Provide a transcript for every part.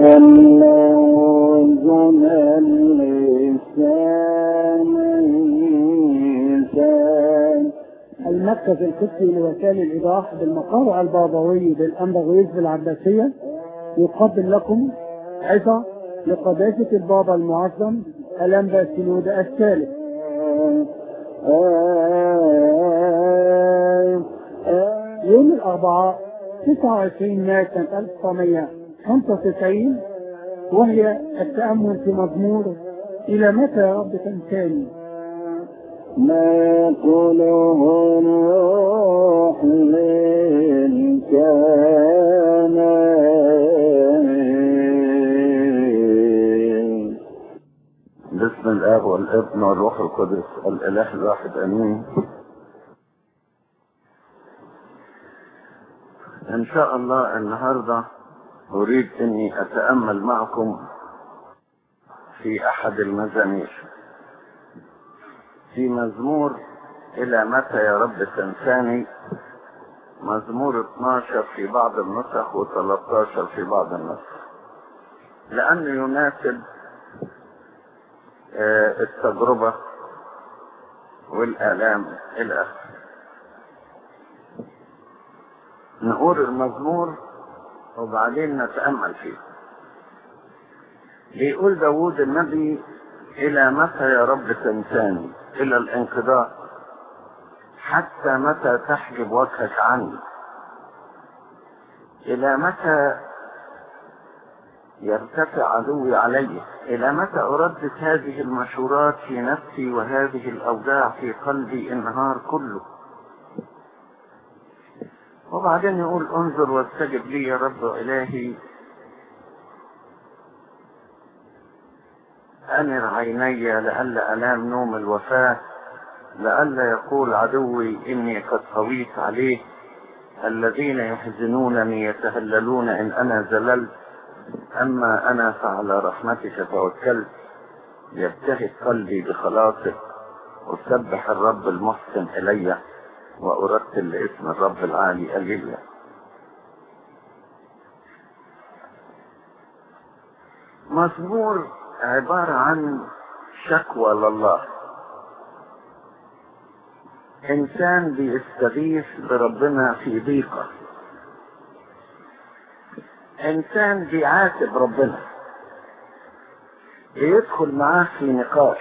بلغنا اللسان ميزان المركز القدسي لوسائل الإيضاح بالمقر البابوي بالأنبغيز بالعباسية يقدم لكم عظة لقداسة البابا المعظم الأنبا سنود الثالث يوم الأربعاء 29 مارس سنة 1995 وهي التأمل في مزمور إلى متى يا رب تنساني ما يقوله الروح للكامل باسم الاب والابن والروح القدس الاله الواحد امين ان شاء الله النهارده اريد اني اتامل معكم في احد المزامير في مزمور الى متى يا رب تنساني مزمور 12 في بعض النسخ و13 في بعض النسخ لانه يناسب آه، التجربة والآلام إلى آخره نقول المزمور وبعدين نتأمل فيه بيقول داوود النبي إلى متى يا رب تنساني إلى الانقضاء حتى متى تحجب وجهك عني إلى متى يرتفع عدوي علي إلى متى أردد هذه المشورات في نفسي وهذه الأوجاع في قلبي النهار كله وبعدين يقول انظر واستجب لي يا رب إلهي أنر عيني لئلا أنام نوم الوفاة لئلا يقول عدوي إني قد قويت عليه الذين يحزنونني يتهللون إن أنا زللت أما أنا فعلى رحمتك توكلت يبتهج قلبي بخلاصك أسبح الرب المحسن إلي وأرتل لاسم الرب العالي أليلا مزمور عبارة عن شكوى لله إنسان بيستغيث بربنا في ضيقه انسان بيعاتب ربنا بيدخل معاه في نقاش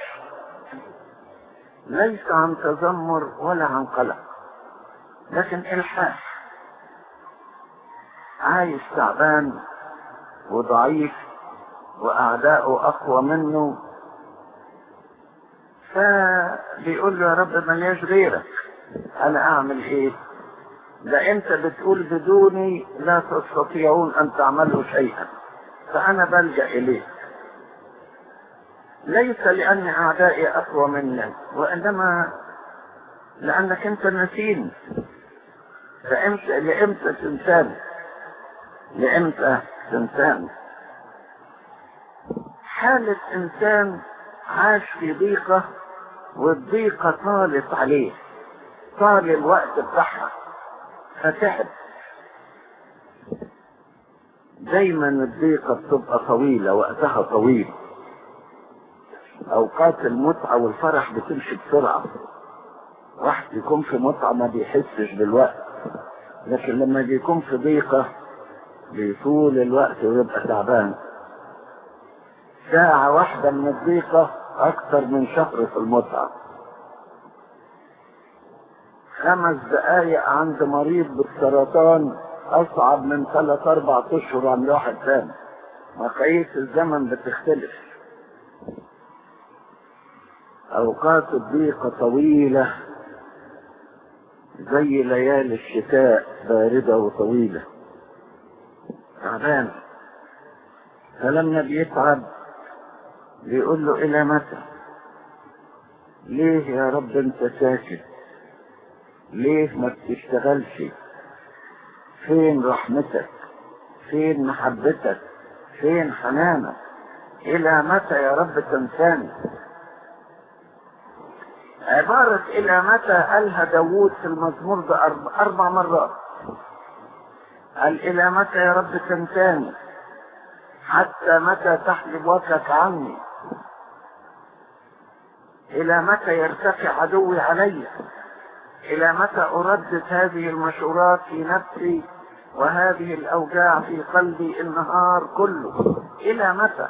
ليس عن تذمر ولا عن قلق لكن الحاح عايش تعبان وضعيف واعداؤه اقوى منه فبيقول له يا رب ملياش غيرك انا اعمل ايه ده انت بتقول بدوني لا تستطيعون ان تعملوا شيئا فانا بلجا اليك ليس لان اعدائي اقوى منك وانما لانك انت نسيني فامتى لامتى تنساني لامتى تنساني حالة انسان عاش في ضيقة والضيقة طالت عليه طال الوقت بتاعها فتعب دايما الضيقة بتبقى طويلة وقتها طويل اوقات المتعة والفرح بتمشي بسرعة واحد يكون في متعة ما بيحسش بالوقت لكن لما بيكون في ضيقة بيطول الوقت ويبقى تعبان ساعة واحدة من الضيقة أكثر من شهر في المتعة خمس دقايق عند مريض بالسرطان أصعب من ثلاث أربع أشهر عند واحد ثاني مقاييس الزمن بتختلف أوقات الضيقة طويلة زي ليالي الشتاء باردة وطويلة تعبان فلما بيتعب بيقول له إلى متى ليه يا رب أنت ساكت ليه ما بتشتغلش فين رحمتك فين محبتك فين حنانك إلى متى يا رب تنساني عبارة إلى متى قالها داوود في المزمور ده أربع, أربع مرات قال إلى متى يا رب تنساني حتى متى تحجب وجهك عني إلى متى يرتفع عدوي علي إلى متى أردد هذه المشورات في نفسي وهذه الأوجاع في قلبي النهار كله إلى متى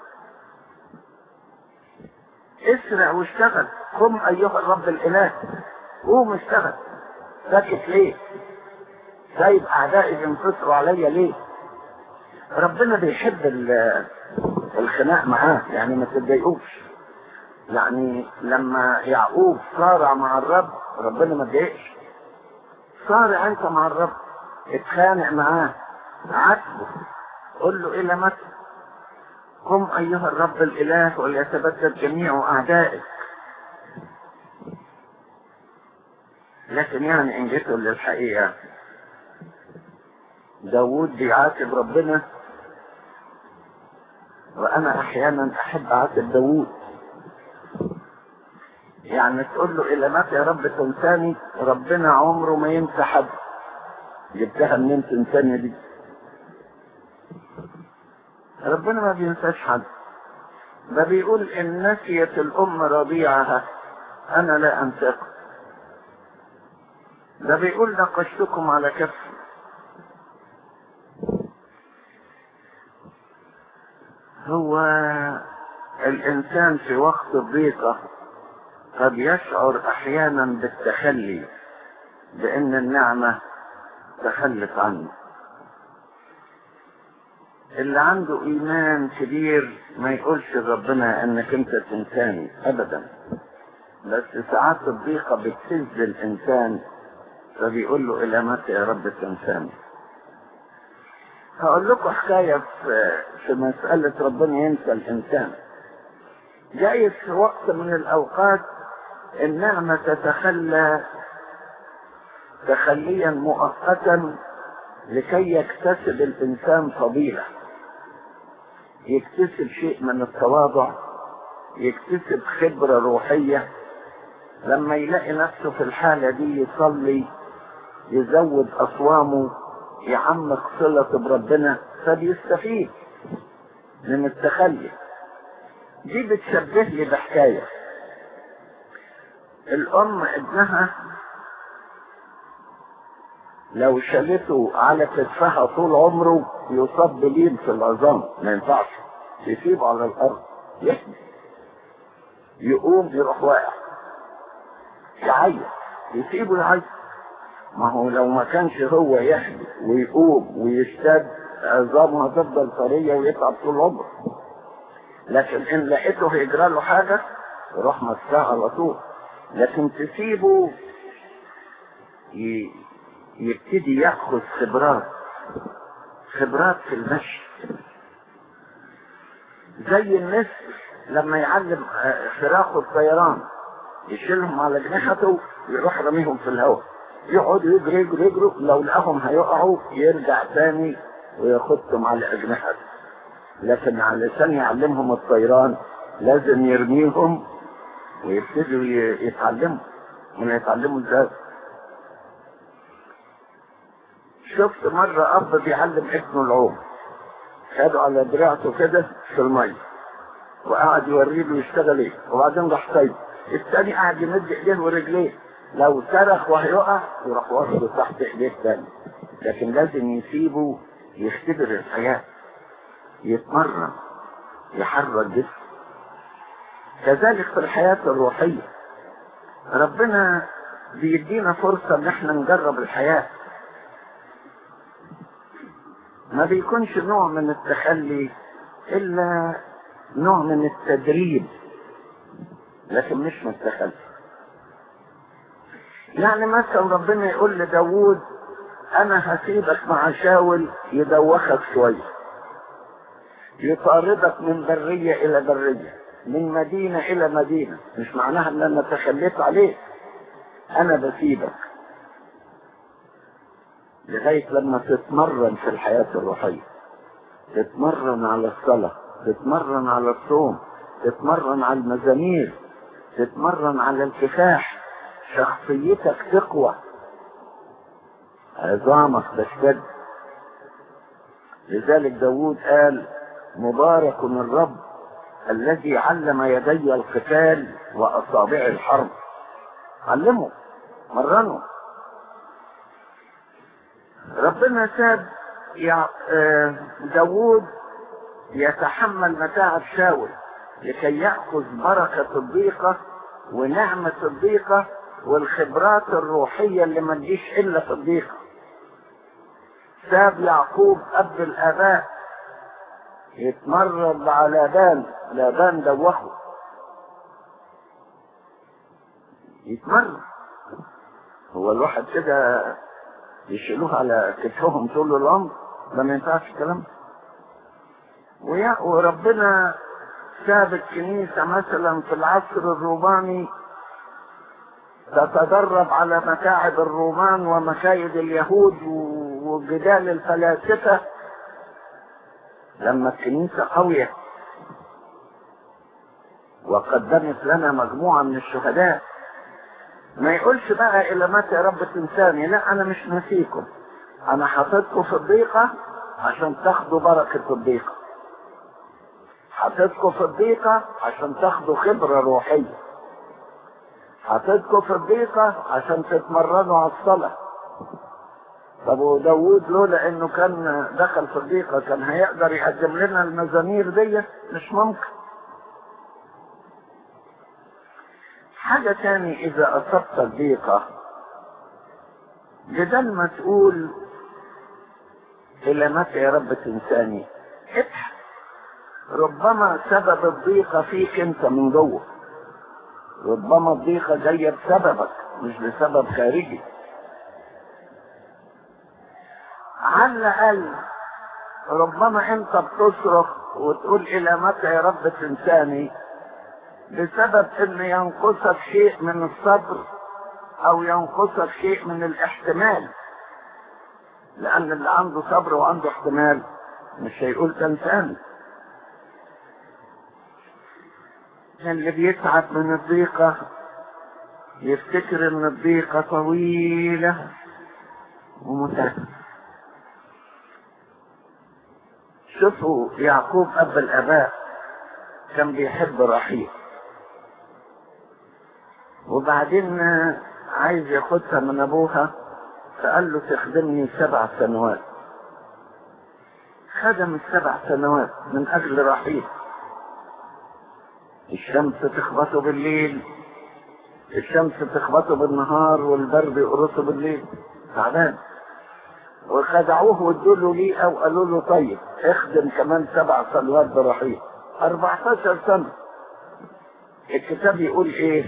اسرع واشتغل قم أيها الرب الإله قوم اشتغل ساكت ليه سايب أعدائي ينتصروا عليا ليه ربنا بيحب ال- الخناق معاه يعني ما تتضايقوش يعني لما يعقوب صارع مع الرب ربنا ما اتضايقش صارع انت مع الرب اتخانق معاه عاتبه قل له الى متى قم ايها الرب الاله وليتبدد جميع اعدائك لكن يعني ان جيتوا للحقيقه داوود بيعاتب ربنا وانا احيانا احب اعاتب داوود يعني تقول له الى متى يا رب تنساني ربنا عمره ما ينسى حد جبتها منين تنساني دي ربنا ما بينساش حد ده بيقول ان نسيت الام رضيعها انا لا انساكم ده بيقول نقشتكم على كفي هو الانسان في وقت الضيقه قد يشعر احيانا بالتخلي بان النعمه تخلت عنه اللي عنده ايمان كبير ما يقولش لربنا انك انت تنساني ابدا بس ساعات الضيقه بتهز الانسان فبيقول له الى متى يا رب تنساني هقول لكم حكايه في في مساله ربنا ينسى الانسان جايز في وقت من الاوقات النعمة تتخلى تخليا مؤقتا لكي يكتسب الإنسان فضيلة يكتسب شيء من التواضع يكتسب خبرة روحية لما يلاقي نفسه في الحالة دي يصلي يزود أصوامه يعمق صلة بربنا فبيستفيد من التخلي دي بتشبه لي بحكايه الام ابنها لو شالته على كتفها طول عمره يصاب بلين في العظام ما ينفعش يسيبه على الارض يحمي يقوم يروح واقع يعيط يسيبه يعيط ما هو لو ما كانش هو يحمي ويقوم ويشتد عظامه هتفضل طريه ويتعب طول عمره لكن ان لقيته هيجرى له حاجه يروح مساه على طول لكن تسيبه ي... يبتدي ياخذ خبرات خبرات في المشي زي النسر لما يعلم فراخه الطيران يشيلهم على جناحته يروح رميهم في الهواء يقعدوا يجروا يجروا يجروا لو لقاهم هيقعوا يرجع تاني وياخدهم على اجنحته لكن علشان يعلمهم الطيران لازم يرميهم ويبتدوا يتعلموا من يتعلموا ازاي شفت مرة أب بيعلم ابنه العوم خده على دراعته كده في المية وقعد يوريه له يشتغل ايه وبعدين راح سايبه التاني قاعد يمد ايديه ورجليه لو صرخ وهيقع يروح واخده تحت ايديه تاني لكن لازم يسيبه يختبر الحياة يتمرن يحرك جسمه كذلك في الحياة الروحية ربنا بيدينا فرصة ان احنا نجرب الحياة ما بيكونش نوع من التخلي الا نوع من التدريب لكن مش من التخلي يعني مثلا ربنا يقول لداوود انا هسيبك مع شاول يدوخك شوية يطاردك من برية الى برية من مدينة الى مدينة مش معناها ان انا تخليت عليك انا بسيبك لغاية لما تتمرن في الحياة الروحية تتمرن على الصلاة تتمرن على الصوم تتمرن على المزامير تتمرن على الكفاح شخصيتك تقوى عظامك تشتد لذلك داوود قال مبارك الرب الذي علم يدي القتال واصابع الحرب علمه مرنه ربنا ساب يع- آه، داوود يتحمل متاعب شاول لكي يأخذ بركة الضيقة ونعمة الضيقة والخبرات الروحية اللي ما تجيش إلا في الضيقة ساب يعقوب أب الآباء يتمرد على لابان لابان دوخه يتمرد هو الواحد كده يشيلوه على كتفهم طول العمر ده ما ينفعش الكلام ده. ويا- وربنا ساب الكنيسة مثلا في العصر الروماني تتدرب على متاعب الرومان ومكايد اليهود و- وجدال الفلاسفة لما الكنيسة قوية وقدمت لنا مجموعة من الشهداء ما يقولش بقى إلى متى يا رب تنساني لا أنا مش ناسيكم أنا حاططكم في الضيقة عشان تاخدوا بركة الضيقة حاططكم في الضيقة عشان تاخدوا خبرة روحية حاططكم في الضيقة عشان تتمرنوا على الصلاة طب وداوود لولا انه كان دخل في الضيقة كان هيقدر يقدم لنا المزامير دي مش ممكن حاجة تاني اذا اصبت الضيقة بدل ما تقول الى متى يا رب تنساني ابحث ربما سبب الضيقة فيك انت من جوه ربما الضيقة جاية بسببك مش بسبب خارجي على الأقل ربما انت بتصرخ وتقول الى متى يا رب تنساني بسبب ان ينقصك شيء من الصبر او ينقصك شيء من الاحتمال لان اللي عنده صبر وعنده احتمال مش هيقول تنساني اللي بيتعب من الضيقة يفتكر ان الضيقة طويلة ومتعبة شوفوا يعقوب اب الاباء كان بيحب رحيل وبعدين عايز ياخدها من ابوها فقال له تخدمني سبع سنوات خدم السبع سنوات من اجل رحيل الشمس تخبطه بالليل الشمس تخبطه بالنهار والبرد يقرصه بالليل تعبان وخدعوه وادوا له ليه او قالوا له طيب اخدم كمان سبع صلوات برحيل 14 سنة الكتاب يقول ايه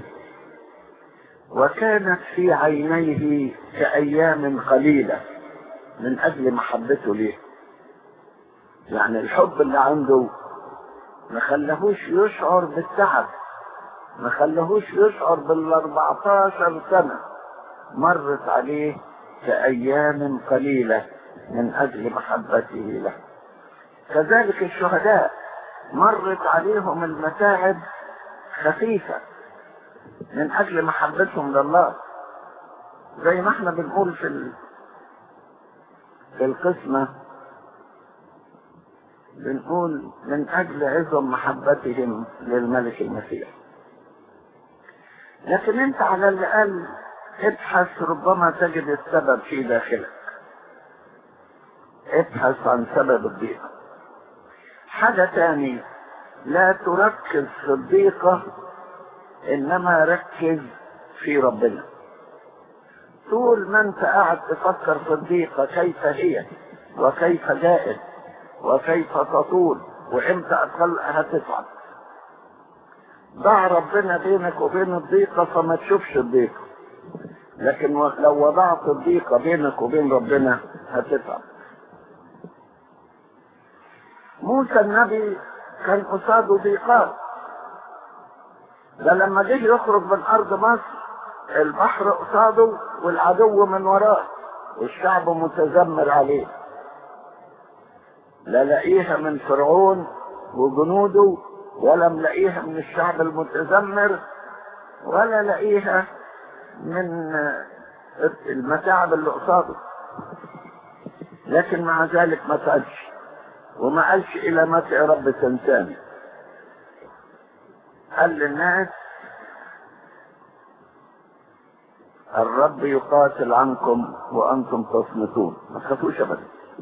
وكانت في عينيه كأيام قليلة من أجل محبته ليه يعني الحب اللي عنده ما خلهوش يشعر بالتعب ما خلهوش يشعر بال 14 سنة مرت عليه كأيام قليلة من أجل محبته له كذلك الشهداء مرت عليهم المتاعب خفيفة من أجل محبتهم لله زي ما احنا بنقول في ال... في القسمة بنقول من أجل عظم محبتهم للملك المسيح لكن انت على الأقل ابحث ربما تجد السبب في داخلك ابحث عن سبب الضيقة حاجة تاني لا تركز في الضيقة انما ركز في ربنا طول ما انت قاعد تفكر في الضيقة كيف هي وكيف جاءت وكيف تطول وامتى اقل هتتعب ضع ربنا بينك وبين الضيقة فما تشوفش الضيقة لكن لو وضعت الضيقة بينك وبين ربنا هتتعب موسى النبي كان قصاده ضيقات ده لما جه يخرج من ارض مصر البحر قصاده والعدو من وراه والشعب متذمر عليه لا لاقيها من فرعون وجنوده ولا ملاقيها من الشعب المتذمر ولا لاقيها من المتاعب اللي قصاده لكن مع ذلك ما تعبش وما قالش الى متى يا رب تنساني قال للناس الرب يقاتل عنكم وانتم تصمتون ما تخافوش ابدا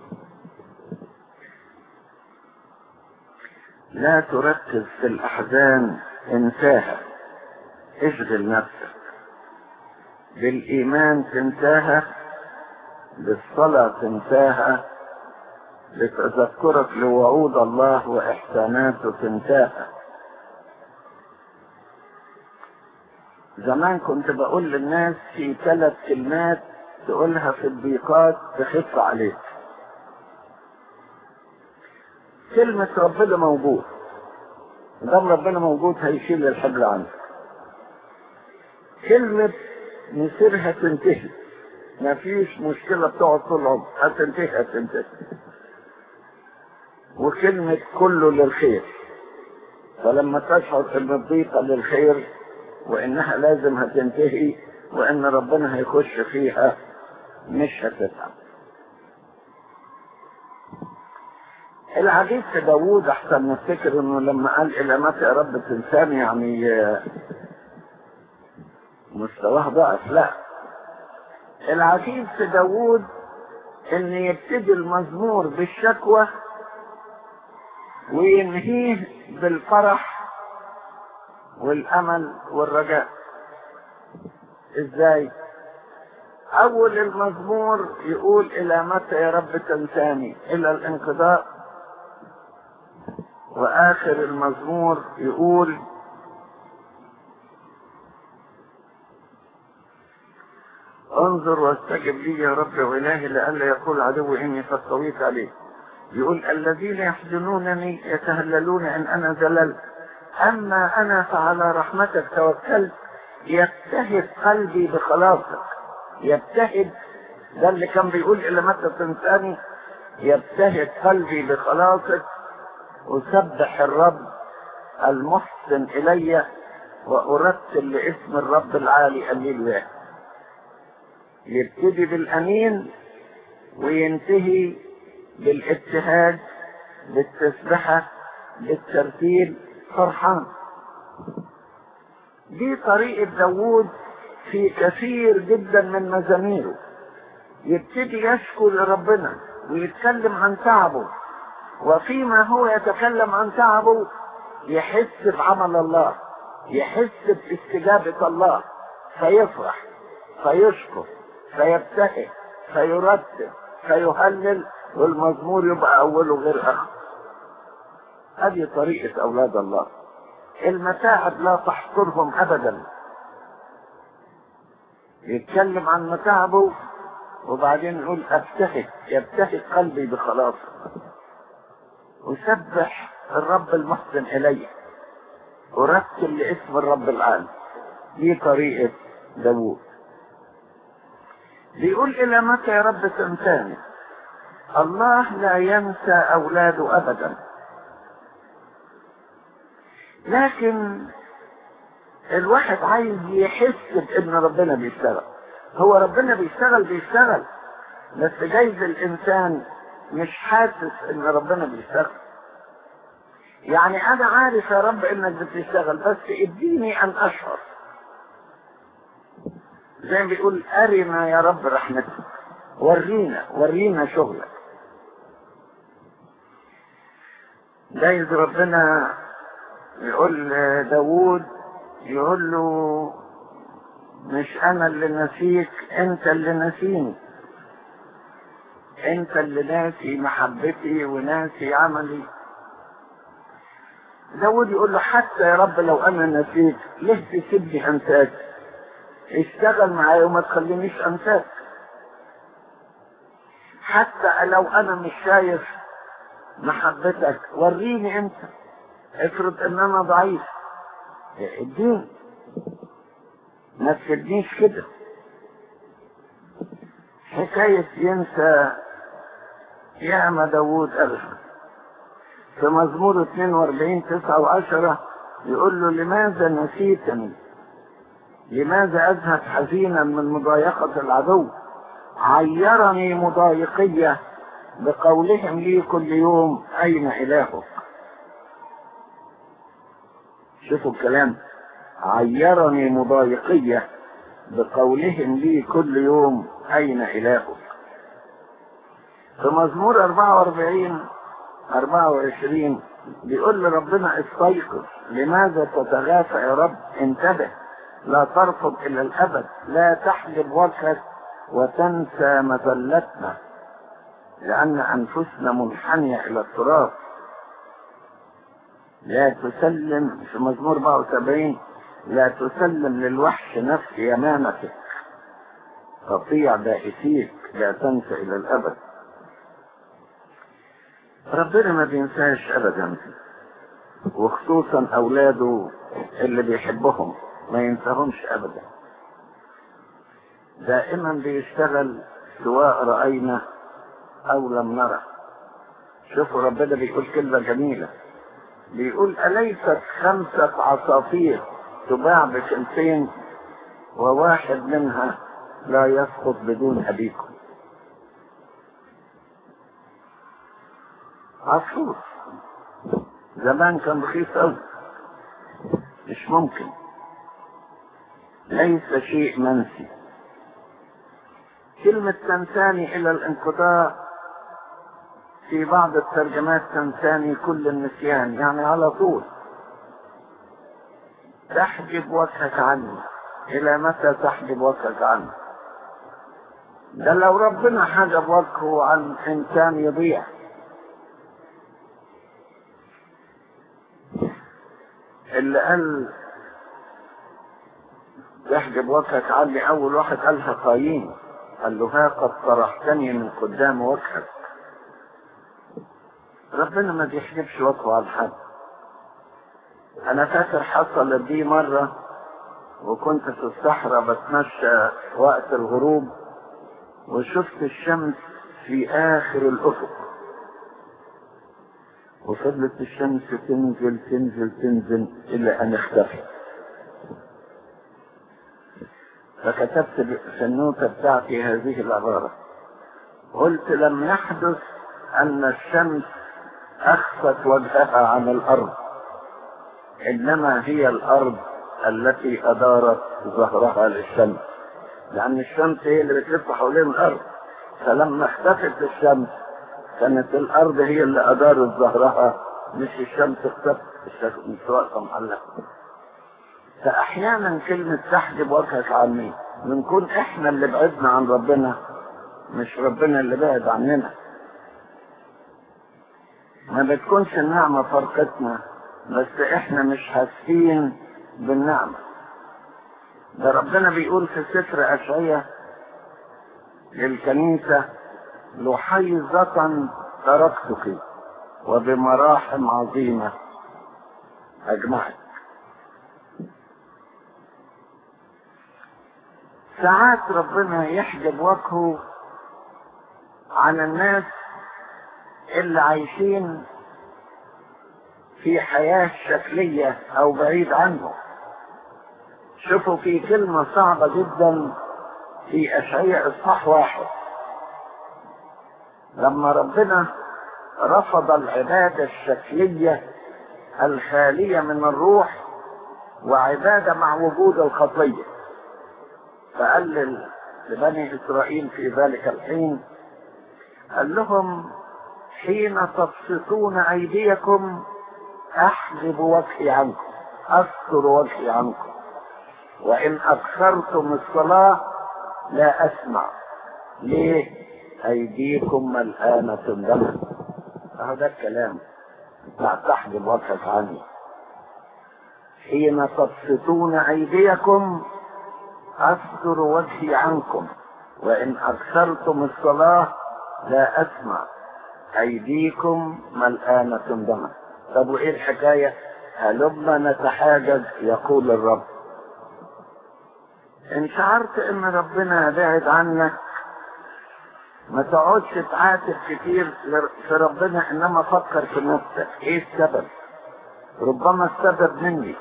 لا تركز في الاحزان انساها اشغل نفسك بالايمان تنساها بالصلاه تنساها بتذكرك لوعود الله واحساناته تنساها زمان كنت بقول للناس في ثلاث كلمات تقولها في الضيقات تخف عليك كلمة ربنا موجود دام ربنا موجود هيشيل الحبل عنك كلمة مصيرها تنتهي مفيش مشكلة بتقعد طول العمر هتنتهي هتنتهي وكلمة كله للخير فلما تشعر ان الضيقة للخير وانها لازم هتنتهي وان ربنا هيخش فيها مش هتتعب العجيب في داوود احسن نفتكر انه لما قال الى متى يا رب تنساني يعني مستواه ضعف لا العجيب في داوود ان يبتدي المزمور بالشكوى وينهيه بالفرح والامل والرجاء ازاي اول المزمور يقول الى متى يا رب تنساني الى الانقضاء واخر المزمور يقول انظر واستجب لي يا رب والهي لئلا يقول عدوي اني قد طويت عليه يقول الذين يحزنونني يتهللون ان انا زللت اما انا فعلى رحمتك توكلت يبتهج قلبي بخلاصك يبتهج ده اللي كان بيقول الى متى تنساني يبتهج قلبي بخلاصك اسبح الرب المحسن الي وارتل لاسم الرب العالي الليل يبتدي بالامين وينتهي بالابتهاج بالتسبحة بالترتيل فرحان دي طريقة داوود في كثير جدا من مزاميره يبتدي يشكو لربنا ويتكلم عن تعبه وفيما هو يتكلم عن تعبه يحس بعمل الله يحس باستجابة الله فيفرح فيشكر فيبتهج فيرتب فيهلل والمزمور يبقى اوله غير اخر هذه طريقة اولاد الله المتاعب لا تحصرهم ابدا يتكلم عن متاعبه وبعدين يقول ابتهج يبتهج قلبي بخلاص اسبح الرب المحسن الي ارتل لاسم الرب العالي دي طريقة داوود بيقول الى متى يا رب تنساني الله لا ينسى اولاده ابدا لكن الواحد عايز يحس بان ربنا بيشتغل هو ربنا بيشتغل بيشتغل بس جايز الانسان مش حاسس ان ربنا بيشتغل يعني انا عارف يا رب انك بتشتغل بس اديني ان اشعر زي ما بيقول ارنا يا رب رحمتك ورينا ورينا شغلك جايز ربنا يقول داوود يقول له مش انا اللي نسيك انت اللي نسيني انت اللي ناسي محبتي وناسي عملي داود يقول له حتى يا رب لو انا نسيت ليه تسيبني انساك اشتغل معايا وما تخلينيش انساك حتى لو انا مش شايف محبتك وريني انت افرض ان انا ضعيف اديني ما تسيبنيش كده حكاية ينسى ياما داوود قالها في مزمور 42 9 و10 يقول له لماذا نسيتني لماذا اذهب حزينا من مضايقة العدو عيرني مضايقية بقولهم لي كل يوم أين إلهك شوفوا الكلام عيرني مضايقية بقولهم لي كل يوم أين إلهك في مزمور 44 24 بيقول لربنا استيقظ لماذا تتغافى يا رب انتبه لا ترفض إلى الأبد لا تحجب وجهك وتنسى مذلتنا لأن أنفسنا منحنية إلى التراب لا تسلم في مزمور 74 لا تسلم للوحش نفس يمامتك تطيع بائسيك لا تنسى إلى الأبد ربنا ما بينساش أبدا وخصوصا أولاده اللي بيحبهم ما ينساهمش أبدا دائما بيشتغل سواء رأينا أو لم نرى شوفوا ربنا بيقول كلمة جميلة بيقول أليست خمسة عصافير تباع بكلتين وواحد منها لا يسقط بدون أبيكم عصفور زمان كان رخيص أوي مش ممكن ليس شيء منسي كلمة تنساني إلى الانقطاع في بعض الترجمات تنساني كل النسيان يعني على طول تحجب وجهك عني إلى متى تحجب وجهك عني ده لو ربنا حجب وجهه عن إنسان يضيع اللي قال تحجب وجهك عني أول واحد قالها قايين قال له ها قد طرحتني من قدام وجهك ربنا ما بيحجبش وجهه على حد انا فاكر حصلت دي مرة وكنت في الصحراء بتمشى وقت الغروب وشفت الشمس في اخر الافق وفضلت الشمس تنزل تنزل تنزل الى ان اختفت فكتبت في النوتة بتاعتي هذه العبارة قلت لم يحدث ان الشمس اخفت وجهها عن الارض انما هي الارض التي ادارت ظهرها للشمس لان الشمس هي اللي بتلف حوالين الارض فلما اختفت الشمس كانت الارض هي اللي ادارت ظهرها مش الشمس اختفت الشمس واقفه محلها فاحيانا كلمه تحجب وجهك عني بنكون احنا اللي بعدنا عن ربنا مش ربنا اللي بعد عننا ما بتكونش النعمة فرقتنا بس احنا مش حاسين بالنعمة ده ربنا بيقول في سفر أشعية للكنيسة لحيظة تركتك وبمراحم عظيمة أجمعت ساعات ربنا يحجب وجهه عن الناس اللي عايشين في حياة شكلية او بعيد عنه شوفوا في كلمة صعبة جدا في اشعياء اصحاح واحد لما ربنا رفض العبادة الشكلية الخالية من الروح وعبادة مع وجود الخطية فقال لبني اسرائيل في ذلك الحين قال لهم حين تبسطون ايديكم احجب وجهي عنكم استر وجهي عنكم وان اكثرتم الصلاة لا اسمع ليه ايديكم ملآنة دما اهو ده الكلام لا تحجب وجهك عني حين تبسطون ايديكم استر وجهي عنكم وان اكثرتم الصلاة لا اسمع ايديكم ملآنة دما طب وايه الحكاية هلما نتحاجج يقول الرب ان شعرت ان ربنا بعد عنك ما تقعدش تعاتب كتير في ربنا انما فكر في نفسك ايه السبب ربما السبب مني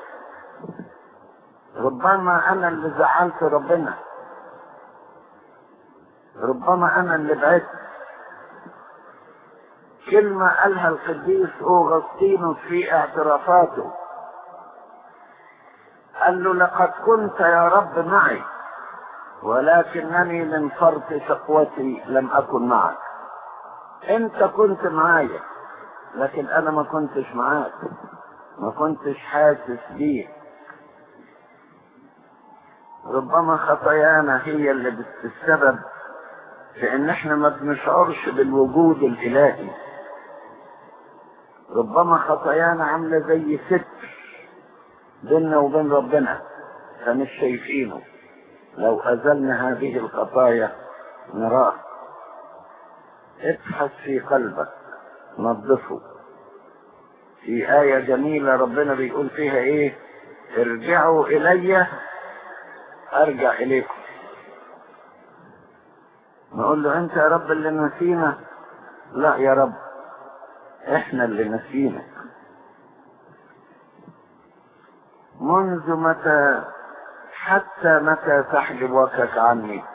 ربما انا اللي زعلت ربنا ربما انا اللي بعدت كلمة قالها القديس أوغسطينوس في اعترافاته قال له لقد كنت يا رب معي ولكنني من فرط شقوتي لم أكن معك انت كنت معايا لكن انا ما كنتش معاك ما كنتش حاسس بيه ربما خطايانا هي اللي بتتسبب في ان احنا ما بنشعرش بالوجود الالهي ربما خطايانا عامله زي ستر بيننا وبين ربنا فمش شايفينه لو ازلنا هذه الخطايا نراه ابحث في قلبك نظفه في آية جميلة ربنا بيقول فيها ايه ارجعوا الي ارجع اليكم نقول له انت يا رب اللي نسينا لا يا رب احنا اللي نسينك منذ متى حتى متى تحجب وجهك عني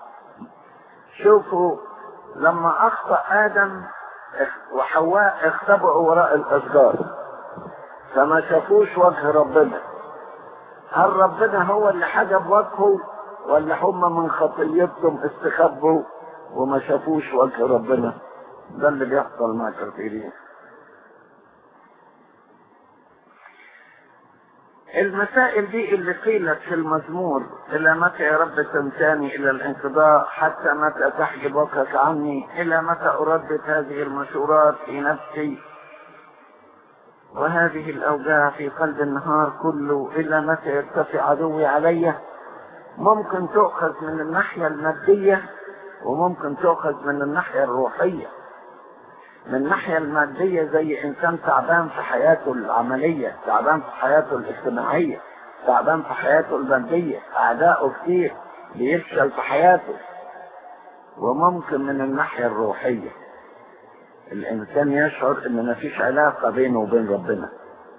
شوفوا لما اخطأ ادم وحواء اختبئوا وراء الاشجار فما شافوش وجه ربنا هل ربنا هو اللي حجب وجهه ولا هم من خطيتهم استخبوا وما شافوش وجه ربنا ده اللي بيحصل مع كثيرين المسائل دي اللي قيلت في المزمور إلى متى يا رب تنساني إلى الانقضاء حتى متى تحجب وجهك عني إلى متى أردد هذه المشورات في نفسي وهذه الأوجاع في قلب النهار كله إلى متى يرتفع عدوي علي ممكن تؤخذ من الناحية المادية وممكن تؤخذ من الناحية الروحية من الناحية المادية زي إنسان تعبان في حياته العملية تعبان في حياته الاجتماعية تعبان في حياته المادية أعداؤه كتير بيفشل في حياته وممكن من الناحية الروحية الإنسان يشعر إن مفيش علاقة بينه وبين ربنا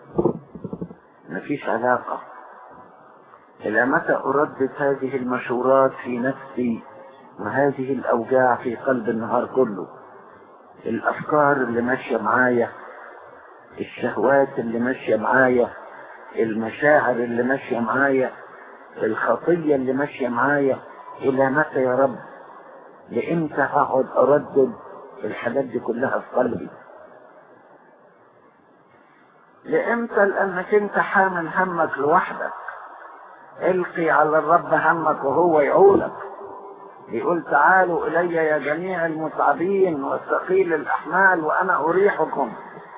مفيش علاقة إلى متى أردد هذه المشورات في نفسي وهذه الأوجاع في قلب النهار كله الافكار اللي ماشيه معايا الشهوات اللي ماشيه معايا المشاعر اللي ماشيه معايا الخطيه اللي ماشيه معايا الى متى يا رب لامتى هقعد اردد الحاجات دي كلها في قلبي لامتى لانك انت حامل همك لوحدك القي على الرب همك وهو يعولك بيقول تعالوا إلي يا جميع المتعبين والثقيل الأحمال وأنا أريحكم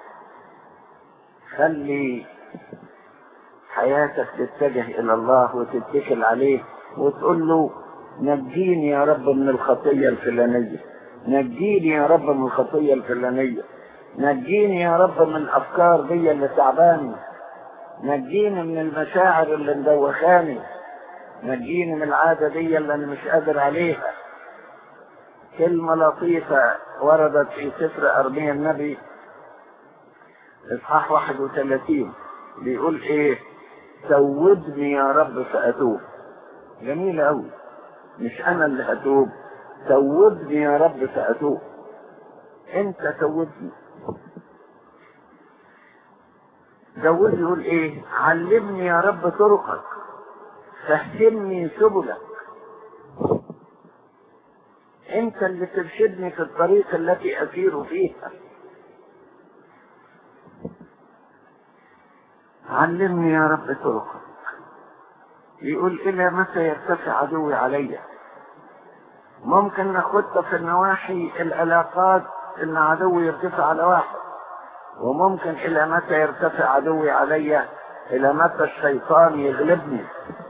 خلي حياتك تتجه إلى الله وتتكل عليه وتقول له نجيني يا رب من الخطية الفلانية نجيني يا رب من الخطية الفلانية نجيني يا رب من الأفكار دي اللي تعباني نجيني من المشاعر اللي مدوخاني نجيني من العادة دي اللي أنا مش قادر عليها كلمة لطيفة وردت في سفر أرميا النبي إصحاح 31 بيقول إيه توبني يا رب فأتوب جميلة أوي مش أنا اللي هتوب توبني يا رب فأتوب أنت توبني داود يقول إيه علمني يا رب طرقك فهمني سبلك انت اللي ترشدني في الطريق التي اسير فيها علمني يا رب طرقك يقول الى متى يرتفع عدوي علي ممكن ناخدها في النواحي العلاقات ان عدوي يرتفع على واحد وممكن الى متى يرتفع عدوي علي الى متى الشيطان يغلبني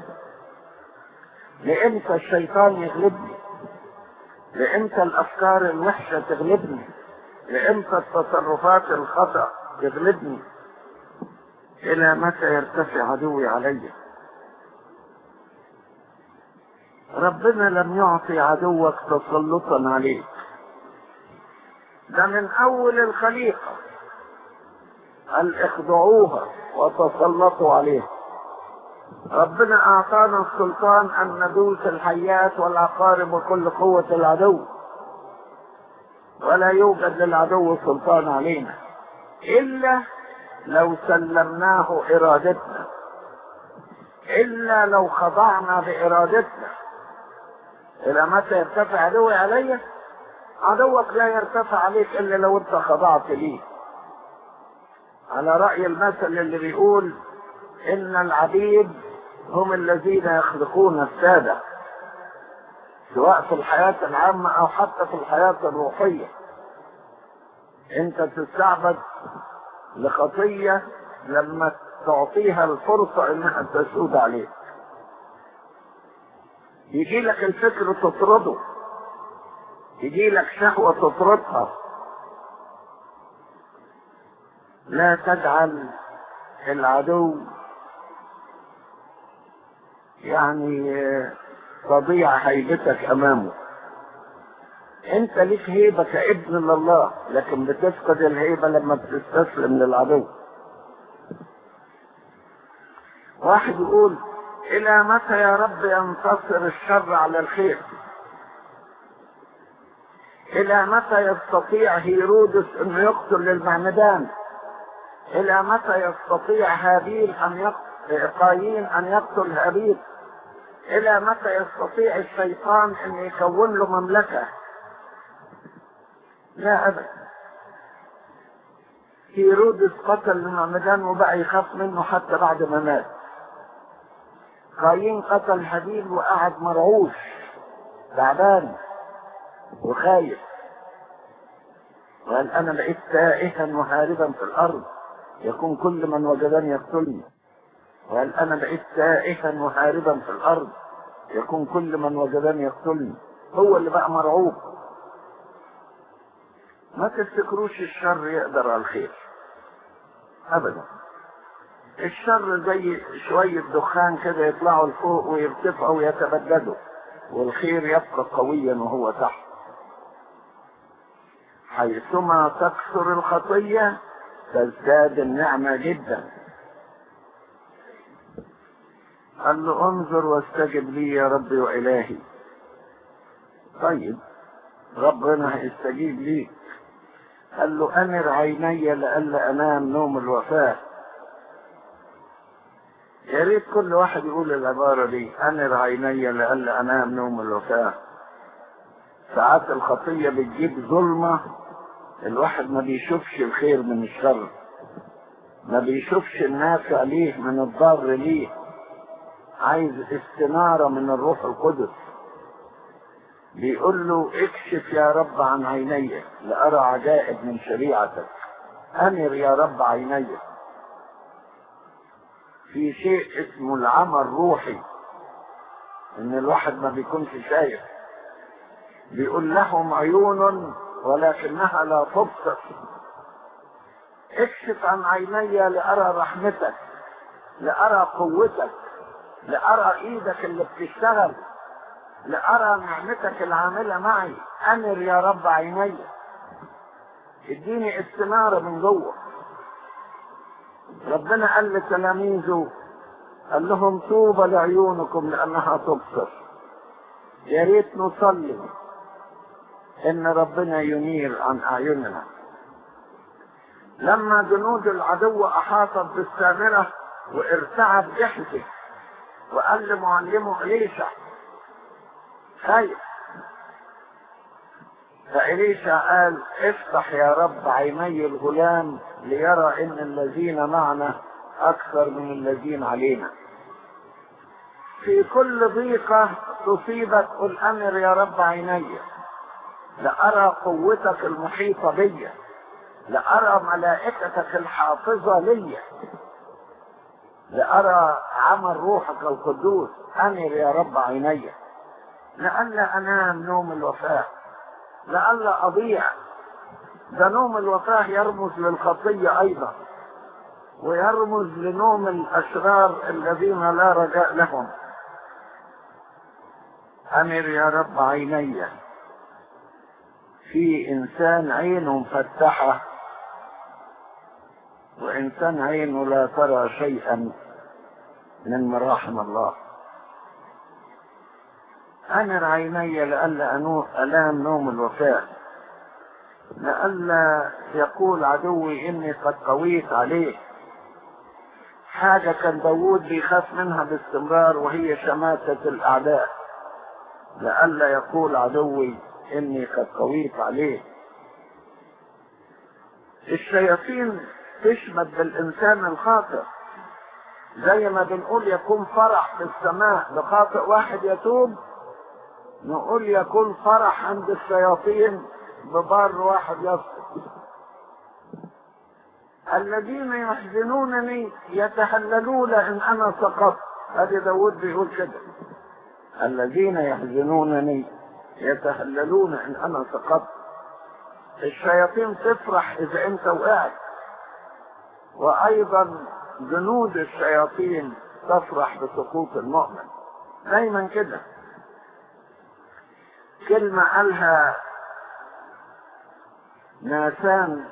لامتى الشيطان يغلبني لامتى الافكار الوحشه تغلبني لامتى التصرفات الخطا تغلبني الى متى يرتفع عدوي علي ربنا لم يعطي عدوك تسلطا عليك ده من اول الخليقه قال اخضعوها وتسلطوا عليها ربنا اعطانا السلطان ان ندوس الحيات والعقارب وكل قوة العدو ولا يوجد للعدو سلطان علينا إلا لو سلمناه إرادتنا إلا لو خضعنا بإرادتنا إلى متى يرتفع عدوي علي عدوك لا يرتفع عليك إلا لو أنت خضعت ليه على رأي المثل اللي بيقول إن العبيد هم الذين يخلقون السادة سواء في الحياة العامة أو حتى في الحياة الروحية أنت تستعبد لخطية لما تعطيها الفرصة إنها تسود عليك يجي لك الفكر تطرده يجي لك شهوة تطردها لا تجعل العدو يعني تضيع هيبتك امامه انت ليك هيبة كابن لله لكن بتفقد الهيبة لما بتستسلم للعدو واحد يقول الى متى يا رب ينتصر الشر على الخير الى متى يستطيع هيرودس انه يقتل المعمدان الى متى يستطيع هابيل ان يقتل قايين ان يقتل هابيل الى متى يستطيع الشيطان ان يكون له مملكة لا ابدا هيرودس قتل المعمدان وبقى يخاف منه حتى بعد ما مات قايين قتل هابيل وقعد مرعوش تعبان وخايف وقال انا بقيت تائها وهاربا في الارض يكون كل من وجدني يقتلني وقال انا بقيت تائها وهاربا في الارض يكون كل من وجدني يقتلني هو اللي بقى مرعوب ما تفتكروش الشر يقدر على الخير ابدا الشر زي شوية دخان كده يطلعوا لفوق ويرتفعوا ويتبددوا والخير يبقى قويا وهو تحت حيثما تكثر الخطية تزداد النعمة جدا قال له انظر واستجب لي يا ربي وإلهي طيب ربنا هيستجيب ليك قال له أمر عيني لئلا أنام نوم الوفاة يا ريت كل واحد يقول العبارة دي أمر عيني لئلا أنام نوم الوفاة ساعات الخطية بتجيب ظلمة الواحد ما بيشوفش الخير من الشر ما بيشوفش النافع ليه من الضار ليه عايز استنارة من الروح القدس بيقول له اكشف يا رب عن عيني لأرى عجائب من شريعتك أمر يا رب عيني في شيء اسمه العمى الروحي ان الواحد ما بيكونش شايف بيقول لهم عيون ولكنها لا تبصر اكشف عن عيني لأرى رحمتك لأرى قوتك لأرى ايدك اللي بتشتغل لأرى نعمتك العاملة معي أمر يا رب عيني اديني استنارة من جوه ربنا قال لتلاميذه قال لهم طوبى لعيونكم لأنها تبصر يا ريت نصلي إن ربنا ينير عن أعيننا لما جنود العدو أحاطت بالسامرة وارتعب ضحكه وقال لمعلمه إليشع خايف فإليشع قال افتح يا رب عيني الغلام ليرى ان الذين معنا اكثر من الذين علينا في كل ضيقة تصيبك قل امر يا رب عيني لأرى قوتك المحيطة بي لأرى ملائكتك الحافظة لي لأرى عمل روحك القدوس أمر يا رب عيني لئلا أنام نوم الوفاة لئلا أضيع ده نوم الوفاة يرمز للخطية أيضا ويرمز لنوم الأشرار الذين لا رجاء لهم أمر يا رب عيني في إنسان عينه مفتحة وإنسان عينه لا ترى شيئا من مراحم الله أمر عيني لئلا أنام نوم الوفاة لئلا يقول عدوي اني قد قويت عليه حاجة كان داوود بيخاف منها باستمرار وهي شماتة الأعداء لئلا يقول عدوي إني قد قويت عليه الشياطين تشمت بالإنسان الخاطئ زي ما بنقول يكون فرح في السماء لخاطئ واحد يتوب نقول يكون فرح عند الشياطين ببار واحد يسقط الذين يحزنونني يتهللون ان انا سقطت ادي داود بيقول كده الذين يحزنونني يتهللون ان انا سقطت الشياطين تفرح اذا انت وقعت وايضا جنود الشياطين تفرح بسقوط المؤمن دايما كده كلمة قالها ناسان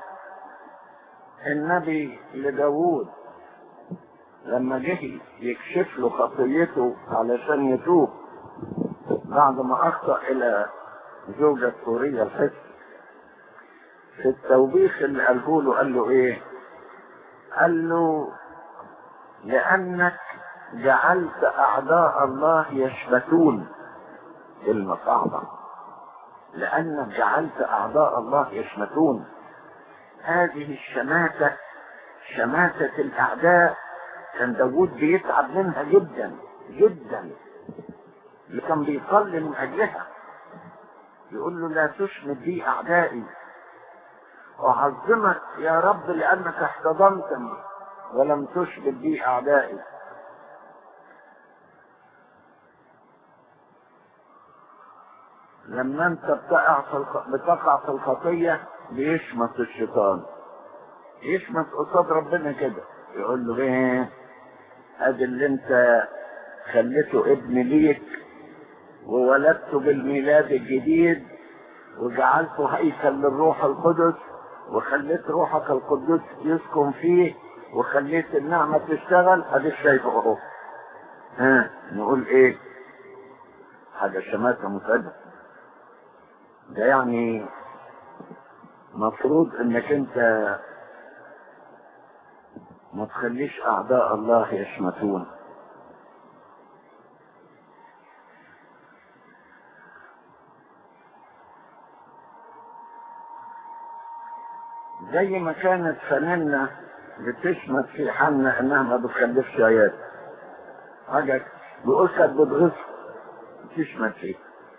النبي لداوود لما جه يكشف له خطيته علشان يتوب بعد ما اخطا الى زوجة سورية الحس في التوبيخ اللي قاله له قال له ايه قال له لانك جعلت اعداء الله يشمتون كلمة صعبة لانك جعلت اعداء الله يشمتون هذه الشماتة شماتة الأعداء كان داود بيتعب منها جدا جدا اللي كان بيصلي من أجلها يقول له لا تشمت بي أعدائي أعظمك يا رب لأنك احتضنتني ولم تشمت بي أعدائي لما انت بتقع في الخ... بتقع في الخطيه بيشمت الشيطان يشمت قصاد ربنا كده يقول له ايه ادي اللي انت خليته ابن ليك وولدته بالميلاد الجديد وجعلته هيكل للروح القدس وخليت روحك القدس يسكن فيه وخليت النعمة تشتغل اديك شايفه اهو ها نقول ايه حاجة شماتة متعبة ده يعني مفروض انك انت ما تخليش اعداء الله يشمتون زي ما كانت فنانة بتشمت في حنا انها ما بتخلفش عيال حاجة بيقول كانت بتغص تشمت فيه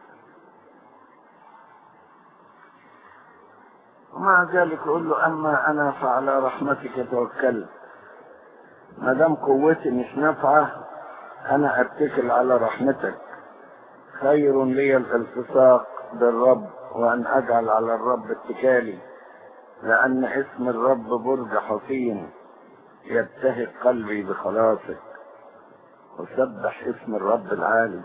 ومع ذلك يقول له اما انا فعلى رحمتك توكلت ما دام قوتي مش نافعه انا اتكل على رحمتك خير لي الالتصاق بالرب وان اجعل على الرب اتكالي لان اسم الرب برج حصين يبتهج قلبي بخلاصك وسبح اسم الرب العالي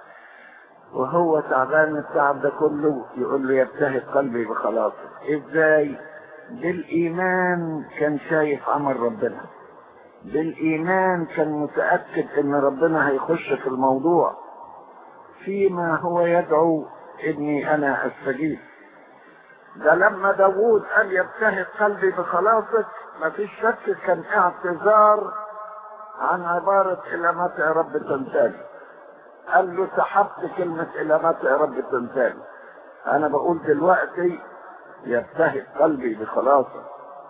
وهو تعبان التعب ده كله يقول له يبتهج قلبي بخلاصك ازاي بالايمان كان شايف عمل ربنا بالايمان كان متاكد ان ربنا هيخش في الموضوع فيما هو يدعو اني انا استجيب ده لما داوود قال يبتهج قلبي بخلاصك مفيش شك كان اعتذار عن عبارة إلى متى يا رب تنتهي قال له سحبت كلمة إلى متى يا رب تنتهي أنا بقول دلوقتي يبتهج قلبي بخلاصه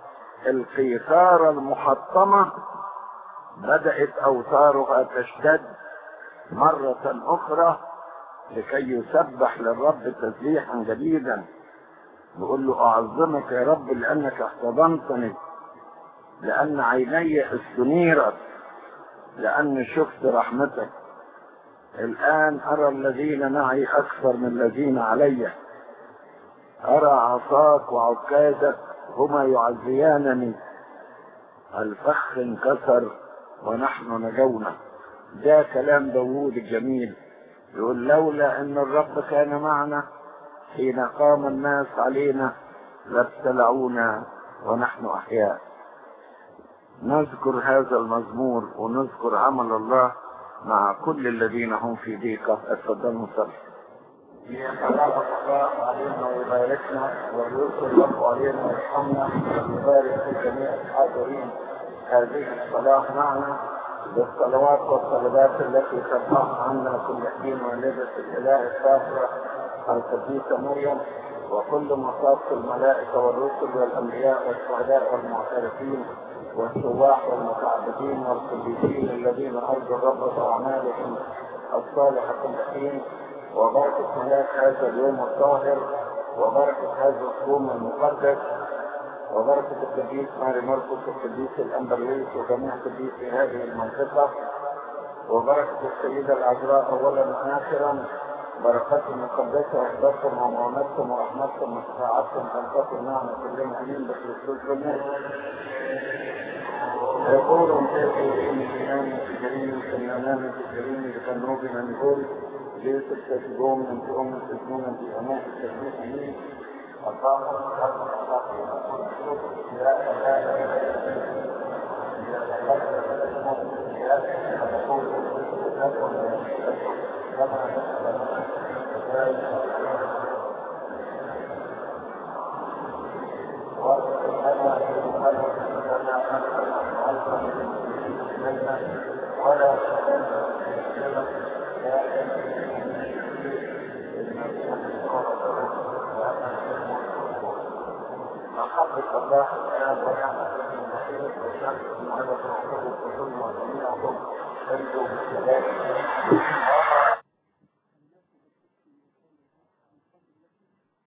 القيثارة المحطمة بدأت أوتارها تشتد مرة أخرى لكي يسبح للرب تسبيحا جديدا بقول له أعظمك يا رب لأنك احتضنتني لأن عيني استنيرت لأني شفت رحمتك الآن أرى الذين معي أكثر من الذين علي أرى عصاك وعكازك هما يعزيانني الفخ انكسر ونحن نجونا ده كلام داوود الجميل يقول لولا ان الرب كان معنا حين قام الناس علينا لابتلعونا ونحن احياء نذكر هذا المزمور ونذكر عمل الله مع كل الذين هم في ضيقه اتفضلوا صلوا ليتلاقى الله علينا ويباركنا ويرسل الله علينا ويرحمنا ويبارك في جميع الحاضرين هذه الصلاة معنا بالصلوات والصلوات التي ترفعها عنا كل حين والدة الإله الطاهرة القديسة مريم وكل مصاف الملائكة والرسل والأنبياء والشهداء والمعترفين والسواح والمتعبدين والقديسين الذين أرجوا الرب بأعمالهم الصالحة كل حين وبركة ملاك هذا اليوم الطاهر وبركة هذا الصوم المقدس وبركة القديس ماري مرقس والقديس الأمبرليس وجميع قديسي هذه المنطقة وبركة السيدة العذراء أولا وآخرا بركتهم المقدسة وحدتكم ومعونتكم ورحمتكم وشفاعتكم تنقطع معنا كلنا أمين بخصوص جميع يقول في الإمام الكريم في الإمام الكريم بتنوبنا نقول ليس التجدون من تؤمن تجدون في أمام التجدون أمين محبة الله الآن ونعمة المسيح والشمس المعرفة والحب والظلم وجميعهم تنجو بالسلام